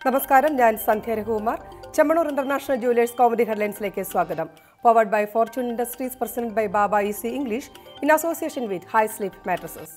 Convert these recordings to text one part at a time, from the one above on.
നമസ്കാരം ഞാൻ Sandhya Raghukumar Chemmanur international jewellers comedy ഹെഡ്ലൈൻസിലേക്ക് സ്വാഗതം powered by fortune industries president by Baba E C English in association with high sleep mattresses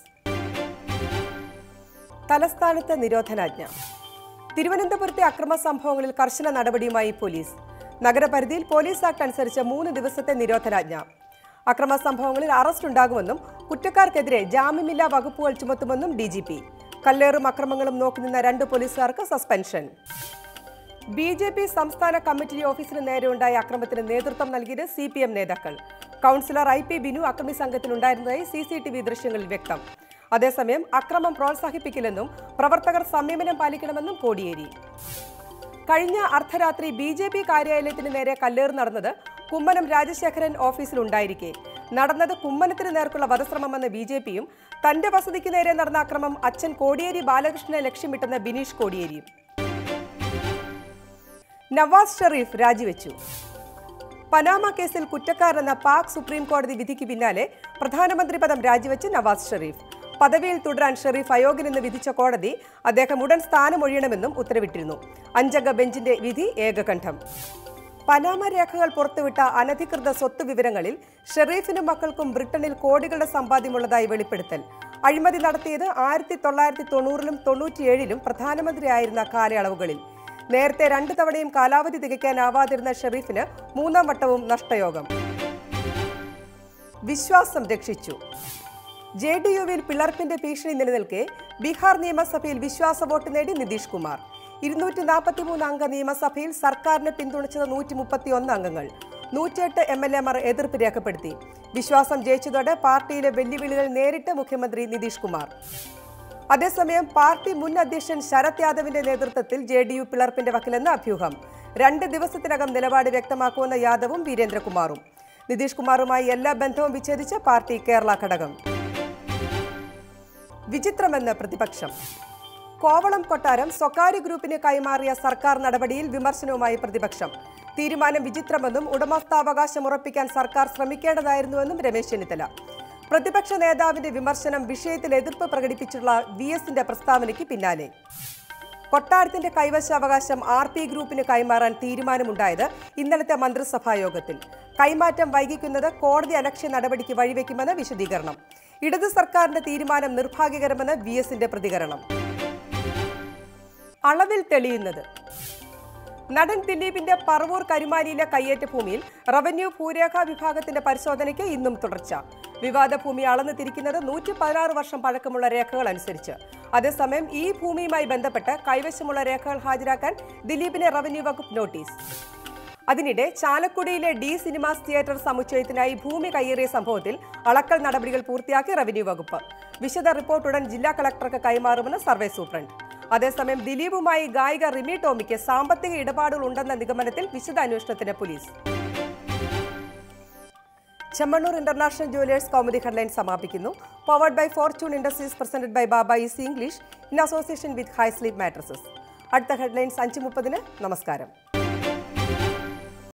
തലസ്ഥാനത്ത് നിരോധനാജ്ഞ തിരുവനന്തപുരത്തെ അക്രമ സംഭവങ്ങളിൽ കർശന നടപടിയുമായി പോലീസ് നഗരപരിധിയിൽ പോലീസ് ആക്ട് അനുസരിച്ച് മൂന്ന് ദിവസത്തെ നിരോധനാജ്ഞ അക്രമ സംഭവങ്ങളിൽ അറസ്റ്റ് ഉണ്ടാകുമെന്നും കുറ്റക്കാർക്കെതിരെ ജാമ്യമില്ലാ വകുപ്പുകൾ ചുമത്തുമെന്നും ഡി ജി പി കല്ലേറും അക്രമങ്ങളും നോക്കി നിന്ന രണ്ട് പോലീസുകാർക്ക് സസ്പെൻഷൻ ബി ജെ പി സംസ്ഥാന കമ്മിറ്റി ഓഫീസിന് നേരെയുണ്ടായ അക്രമത്തിന് നേതൃത്വം നൽകിയത് സി പി എം നേതാക്കൾ കൗൺസിലർ ഐ പി ബിനു അക്രമി സംഘത്തിലുണ്ടായിരുന്നതായി സി സി ടി വി ദൃശ്യങ്ങളിൽ വ്യക്തം അതേസമയം അക്രമം പ്രോത്സാഹിപ്പിക്കില്ലെന്നും പ്രവർത്തകർ സംയമനം പാലിക്കണമെന്നും കോടിയേരി കഴിഞ്ഞ അർദ്ധരാത്രി ബി ജെ പി കാര്യാലയത്തിന് നേരെ കല്ലേറ് നടന്നത് കുമ്മനം രാജശേഖരൻ ഓഫീസിലുണ്ടായിരിക്കെ നടന്നത് കുമ്മനത്തിന് നേർക്കുള്ള വധശ്രമമെന്ന് ബി ജെ പിയും തന്റെ വസതിക്ക് നേരെ നടന്ന അക്രമം അച്ഛൻ കോടിയേരി ബാലകൃഷ്ണനെ ലക്ഷ്യമിട്ടെന്ന് ബിനീഷ് കോടിയേരിയും നവാസ് ഷെറീഫ് രാജിവെച്ചു പനാമ കേസിൽ കുറ്റക്കാരെന്ന പാക് സുപ്രീം കോടതി വിധിക്ക് പിന്നാലെ പ്രധാനമന്ത്രി പദം രാജിവെച്ച് നവാസ് ഷെറീഫ് പദവിയിൽ തുടരാൻ ഷെറീഫ് അയോഗ്യനെന്ന് വിധിച്ച കോടതി അദ്ദേഹം ഉടൻ സ്ഥാനമൊഴിയണമെന്നും ഉത്തരവിട്ടിരുന്നു അഞ്ചംഗ ബെഞ്ചിന്റെ വിധി ഏകകണ്ഠം പനാമ രേഖകൾ പുറത്തുവിട്ട അനധികൃത സ്വത്ത് വിവരങ്ങളിൽ ഷെറീഫിനും മക്കൾക്കും ബ്രിട്ടനിൽ കോടികളുടെ സമ്പാദ്യമുള്ളതായി വെളിപ്പെടുത്തൽ അഴിമതി നടത്തിയത് ആയിരത്തി തൊള്ളായിരത്തി തൊണ്ണൂറിലും തൊണ്ണൂറ്റിയേഴിലും പ്രധാനമന്ത്രിയായിരുന്ന കാലയളവുകളിൽ നേരത്തെ രണ്ടു തവണയും കാലാവധി തികയ്ക്കാനാവാതിരുന്ന ഷെറീഫിന് മൂന്നാം വട്ടവും നഷ്ടയോഗം വിശ്വാസം രക്ഷിച്ചു ജെ ഡി യുവിൽ പിളർപ്പിന്റെ ഭീഷണി നിലനിൽക്കെ ബീഹാർ നിയമസഭയിൽ വിശ്വാസ വോട്ട് നേടി നിതീഷ് കുമാർ ഇരുന്നൂറ്റി നാൽപ്പത്തിമൂന്ന് അംഗ നിയമസഭയിൽ സർക്കാരിനെ പിന്തുണച്ചത് നൂറ്റി മുപ്പത്തിയൊന്ന് അംഗങ്ങൾ നൂറ്റിയെട്ട് എം എൽ എമാർ എതിർപ്പ് രേഖപ്പെടുത്തി വിശ്വാസം ജയിച്ചതോടെ പാർട്ടിയിലെ വെല്ലുവിളികൾ നേരിട്ട് മുഖ്യമന്ത്രി നിതീഷ് കുമാർ അതേസമയം പാർട്ടി മുൻ അധ്യക്ഷൻ ശരത് യാദവിന്റെ നേതൃത്വത്തിൽ ജെ ഡി യു പിളർപ്പിന്റെ വക്കിലെന്ന് അഭ്യൂഹം രണ്ട് ദിവസത്തിനകം നിലപാട് വ്യക്തമാക്കുമെന്ന യാദവും വീരേന്ദ്രകുമാറും നിതീഷ് കുമാറുമായി എല്ലാ ബന്ധവും വിച്ഛേദിച്ച് പാർട്ടി കേരള ഘടകം വിചിത്രമെന്ന് പ്രതിപക്ഷം കോവളം കൊട്ടാരം സ്വകാര്യ ഗ്രൂപ്പിന് കൈമാറിയ സർക്കാർ നടപടിയിൽ വിമർശനവുമായി പ്രതിപക്ഷം തീരുമാനം വിചിത്രമെന്നും ഉടമസ്ഥാവകാശം ഉറപ്പിക്കാൻ സർക്കാർ ശ്രമിക്കേണ്ടതായിരുന്നുവെന്നും രമേശ് ചെന്നിത്തല പ്രതിപക്ഷ നേതാവിന്റെ വിമർശനം വിഷയത്തിൽ എതിർപ്പ് പ്രകടിപ്പിച്ചുള്ള വി എസിന്റെ പ്രസ്താവനയ്ക്ക് പിന്നാലെ കൊട്ടാരത്തിന്റെ കൈവശാവകാശം ആർ പി ഗ്രൂപ്പിന് കൈമാറാൻ തീരുമാനമുണ്ടായത് ഇന്നലത്തെ മന്ത്രിസഭാ യോഗത്തിൽ കൈമാറ്റം വൈകിക്കുന്നത് കോടതി അലക്ഷ്യ നടപടിക്ക് വഴിവെക്കുമെന്ന് വിശദീകരണം ഇടത് സർക്കാരിന്റെ തീരുമാനം നിർഭാഗ്യകരമെന്ന് വി എസിന്റെ പ്രതികരണം അളവിൽ തെളിയുന്നത് നടൻ ദിലീപിന്റെ പറവൂർ കരുമാലിയിലെ കയ്യേറ്റ ഭൂമിയിൽ റവന്യൂ ഭൂരേഖാ വിഭാഗത്തിന്റെ പരിശോധനയ്ക്ക് ഇന്നും തുടർച്ച വിവാദ ഭൂമി അളന്നു തിരിക്കുന്നത് നൂറ്റി പതിനാറ് വർഷം പഴക്കമുള്ള രേഖകൾ അനുസരിച്ച് അതേസമയം ഈ ഭൂമിയുമായി ബന്ധപ്പെട്ട് കൈവശമുള്ള രേഖകൾ ഹാജരാക്കാൻ ദിലീപിന് റവന്യൂ വകുപ്പ് നോട്ടീസ് അതിനിടെ ചാലക്കുടിയിലെ ഡി സിനിമാസ് തിയേറ്റർ സമുച്ചയത്തിനായി ഭൂമി കയ്യേറിയ സംഭവത്തിൽ അളക്കൽ നടപടികൾ പൂർത്തിയാക്കി റവന്യൂ വകുപ്പ് വിശദ റിപ്പോർട്ട് ഉടൻ ജില്ലാ കളക്ടർക്ക് കൈമാറുമെന്ന് സർവേ സൂപ്രണ്ട് അതേസമയം ദിലീപുമായി ഗായിക റിമി ടോമിക്ക് സാമ്പത്തിക ഇടപാടുകൾ ഉണ്ടെന്ന നിഗമനത്തിൽ വിശദ അന്വേഷണത്തിന് police Chemmanur international jewellers comedy headline സമാപിക്കുന്നു powered by fortune industries presented by Baba EC English in association with high sleep mattresses അടുത്ത ഹെഡ്ലൈൻസ് അഞ്ച് മുപ്പതിന് നമസ്കാരം